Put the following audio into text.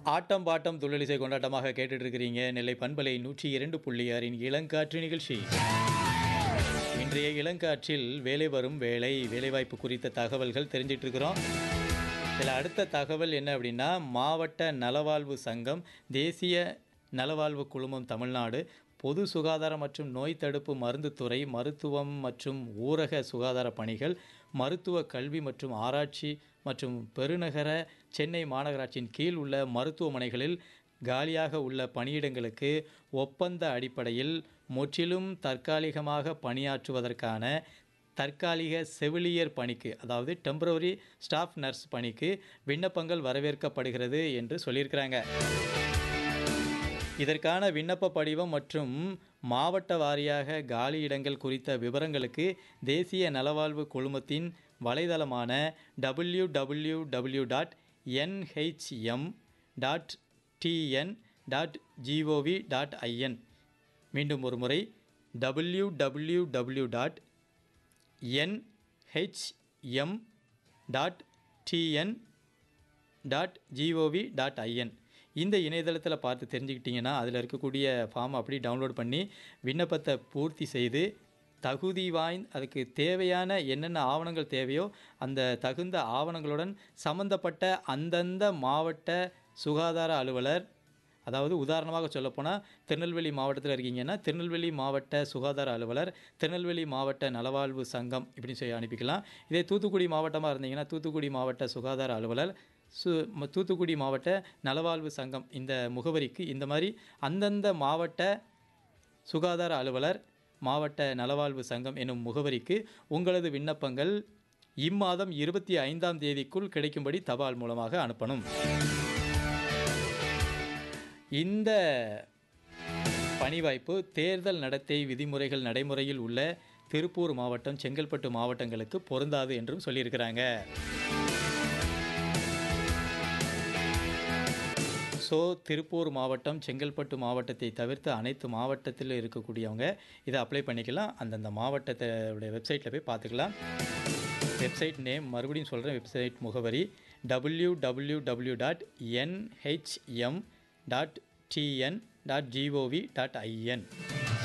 ஆட்டம் bottom துள்ளலிசை கொண்டாட்டமாக கேட்டுட்டு இருக்கிறீங்க நெல்லை பண்பலை நூற்றி இரண்டு புள்ளி ஆறின் இளங்காற்று நிகழ்ச்சி இன்றைய இளங்காற்றில் வேலை வரும் வேலை வேலைவாய்ப்பு குறித்த தகவல்கள் தெரிஞ்சிட்டு இருக்கிறோம் இதில் அடுத்த தகவல் என்ன அப்படின்னா மாவட்ட நலவாழ்வு சங்கம் தேசிய நலவாழ்வு குழுமம் தமிழ்நாடு பொது சுகாதாரம் மற்றும் நோய் தடுப்பு மருந்துத்துறை மருத்துவம் மற்றும் ஊரக சுகாதார பணிகள் மருத்துவ கல்வி மற்றும் ஆராய்ச்சி மற்றும் பெருநகர சென்னை மாநகராட்சியின் கீழ் உள்ள மருத்துவமனைகளில் காலியாக உள்ள பணியிடங்களுக்கு ஒப்பந்த அடிப்படையில் முற்றிலும் தற்காலிகமாக பணியாற்றுவதற்கான தற்காலிக செவிலியர் பணிக்கு அதாவது டெம்பரவரி ஸ்டாஃப் நர்ஸ் பணிக்கு விண்ணப்பங்கள் வரவேற்கப்படுகிறது என்று சொல்லியிருக்கிறாங்க இதற்கான விண்ணப்ப படிவம் மற்றும் மாவட்ட வாரியாக காலி இடங்கள் குறித்த விவரங்களுக்கு தேசிய நலவாழ்வு குழுமத்தின் வலைதளமான W W W dot NHM dot TN dot GOV dot IN மீண்டும் ஒரு முறை W W W dot NHM dot TN dot GOV dot IN இந்த இணையதளத்தில் பார்த்து தெரிஞ்சுக்கிட்டிங்கன்னா அதில் இருக்கக்கூடிய ஃபார்ம் அப்படி டவுன்லோட் பண்ணி விண்ணப்பத்தை பூர்த்தி செய்து தகுதி வாய்ந்த அதுக்கு தேவையான என்னென்ன ஆவணங்கள் தேவையோ அந்த தகுந்த ஆவணங்களுடன் சம்பந்தப்பட்ட அந்தந்த மாவட்ட சுகாதார அலுவலர் அதாவது உதாரணமாக சொல்லப்போனால் திருநெல்வேலி மாவட்டத்தில் இருக்கீங்கன்னா திருநெல்வேலி மாவட்ட சுகாதார அலுவலர் திருநெல்வேலி மாவட்ட நலவாழ்வு சங்கம் இப்படின்னு சொல்லி அனுப்பிக்கலாம் இதே தூத்துக்குடி மாவட்டமாக இருந்தீங்கன்னா தூத்துக்குடி மாவட்ட சுகாதார அலுவலர் சு ம- தூத்துக்குடி மாவட்ட நலவாழ்வு சங்கம் இந்த முகவரிக்கு இந்த மாதிரி அந்தந்த மாவட்ட சுகாதார அலுவலர் மாவட்ட நலவாழ்வு சங்கம் எனும் முகவரிக்கு உங்களது விண்ணப்பங்கள் இம்மாதம் இருபத்தி ஐந்தாம் தேதிக்குள் கிடைக்கும்படி தபால் மூலமாக அனுப்பணும் இந்த பணி வாய்ப்பு தேர்தல் நடத்தை விதிமுறைகள் நடைமுறையில் உள்ள திருப்பூர் மாவட்டம் செங்கல்பட்டு மாவட்டங்களுக்கு பொருந்தாது என்றும் சொல்லியிருக்கிறாங்க ஸோ திருப்பூர் மாவட்டம் செங்கல்பட்டு மாவட்டத்தை தவிர்த்து அனைத்து மாவட்டத்தில் இருக்கக்கூடியவங்க இதை அப்ளை பண்ணிக்கலாம் அந்தந்த மாவட்டத்தோடைய வெப்சைட்டில் போய் பார்த்துக்கலாம் வெப்சைட் நேம் மறுபடியும் சொல்கிறேன் வெப்சைட் முகவரி W W W dot NHM dot TN dot GOV dot IN